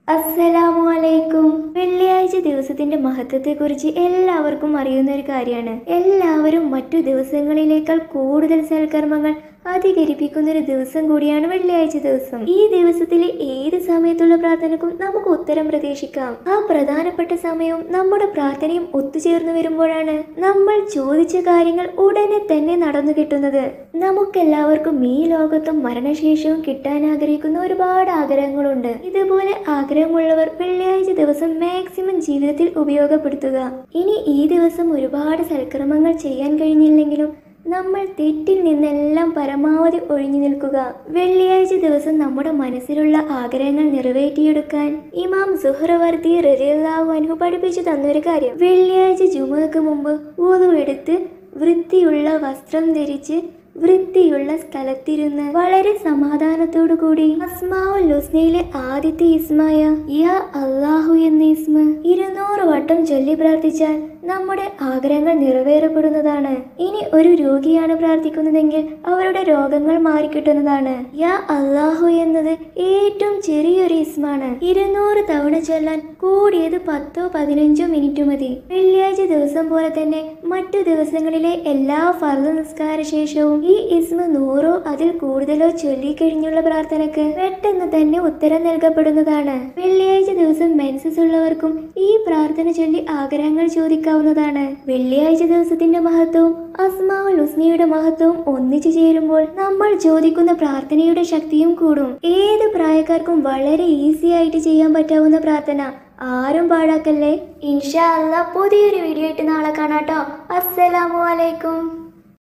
അസ്സലാമു അലൈക്കും വെള്ളിയാഴ്ച ദിവസത്തിന്റെ മഹത്വത്തെക്കുറിച്ച് എല്ലാവർക്കും അറിയുന്ന ഒരു കാര്യമാണ് എല്ലാവരും മറ്റു ദിവസങ്ങളിലേക്കാൾ കൂടുതൽ സൽക്കർമ്മങ്ങൾ അധികരിപ്പിക്കുന്ന ഒരു ദിവസം കൂടിയാണ് വെള്ളിയാഴ്ച ദിവസം ഈ ദിവസത്തിലെ ഏത് സമയത്തുള്ള പ്രാർത്ഥനക്കും നമുക്ക് ഉത്തരം പ്രതീക്ഷിക്കാം ആ പ്രധാനപ്പെട്ട സമയവും നമ്മുടെ പ്രാർത്ഥനയും ഒത്തുചേർന്ന് വരുമ്പോഴാണ് നമ്മൾ ചോദിച്ച കാര്യങ്ങൾ ഉടനെ തന്നെ നടന്നു കിട്ടുന്നത് നമുക്കെല്ലാവർക്കും ഈ ലോകത്തും മരണശേഷവും കിട്ടാൻ ആഗ്രഹിക്കുന്ന ഒരുപാട് ആഗ്രഹങ്ങളുണ്ട് ഇതുപോലെ ആഗ്രഹമുള്ളവർ വെള്ളിയാഴ്ച ദിവസം മാക്സിമം ജീവിതത്തിൽ ഉപയോഗപ്പെടുത്തുക ഇനി ഈ ദിവസം ഒരുപാട് സൽക്രമങ്ങൾ ചെയ്യാൻ കഴിഞ്ഞില്ലെങ്കിലും നമ്മൾ തെറ്റിൽ നിന്നെല്ലാം പരമാവധി ഒഴിഞ്ഞു നിൽക്കുക വെള്ളിയാഴ്ച ദിവസം നമ്മുടെ മനസ്സിലുള്ള ആഗ്രഹങ്ങൾ നിറവേറ്റിയെടുക്കാൻ ഇമാം സുഹ്റവർത്തി റലിയല്ലാഹു അൻഹു പഠിപ്പിച്ചു തന്നൊരു കാര്യം വെള്ളിയാഴ്ച ജുമുഅക്ക് മുമ്പ് ഊതു എടുത്ത് വൃത്തിയുള്ള വസ്ത്രം ധരിച്ച് വൃത്തിയുള്ള സ്ഥലത്തിരുന്ന് വളരെ സമാധാനത്തോടു കൂടി അസ്മാവുൽ ഹുസ്നയിലെ ആദ്യത്തെ ഇസ്മായ യാ അള്ളാഹു എന്ന ഇസ്മ ഇരുന്നൂറ് വട്ടം ചൊല്ലി പ്രാർത്ഥിച്ചാൽ നമ്മുടെ ആഗ്രഹങ്ങൾ നിറവേറപ്പെടുന്നതാണ് ഇനി ഒരു രോഗിയാണ് പ്രാർത്ഥിക്കുന്നതെങ്കിൽ അവരുടെ രോഗങ്ങൾ മാറിക്കിട്ടുന്നതാണ് യാ അള്ളാഹു എന്നത് ഏറ്റവും ചെറിയൊരു ഇസ്മാണ് ഇരുന്നൂറ് തവണ ചൊല്ലാൻ കൂടിയത് പത്തോ പതിനഞ്ചോ മിനിറ്റ് മതി വെള്ളിയാഴ്ച ദിവസം പോലെ തന്നെ മറ്റു ദിവസങ്ങളിലെ എല്ലാ ഫർദ് നിസ്കാര ശേഷവും ഈ ഇസ്മ നൂറോ അതിൽ കൂടുതലോ ചൊല്ലിക്കഴിഞ്ഞുള്ള പ്രാർത്ഥനക്ക് പെട്ടെന്ന് തന്നെ ഉത്തരം നൽകപ്പെടുന്നതാണ് വെള്ളിയാഴ്ച ദിവസം മെൻസസ് ഉള്ളവർക്കും ഈ പ്രാർത്ഥന ചൊല്ലി ആഗ്രഹങ്ങൾ ചോദിക്കാവുന്നതാണ് വെള്ളിയാഴ്ച ദിവസത്തിന്റെ മഹത്വവും അസ്മാവുൽ ഹുസ്നയുടെ മഹത്വവും ഒന്നിച്ചു ചേരുമ്പോൾ നമ്മൾ ചോദിക്കുന്ന പ്രാർത്ഥനയുടെ ശക്തിയും കൂടും ഏത് പ്രായക്കാർക്കും വളരെ ഈസി ആയിട്ട് ചെയ്യാൻ പറ്റാവുന്ന പ്രാർത്ഥന ആരും പാഴാക്കല്ലേ ഇൻഷാ അല്ല പുതിയൊരു വീഡിയോ ആയിട്ട് നാളെ കാണാട്ടോ അസ്സലാമു അലൈക്കും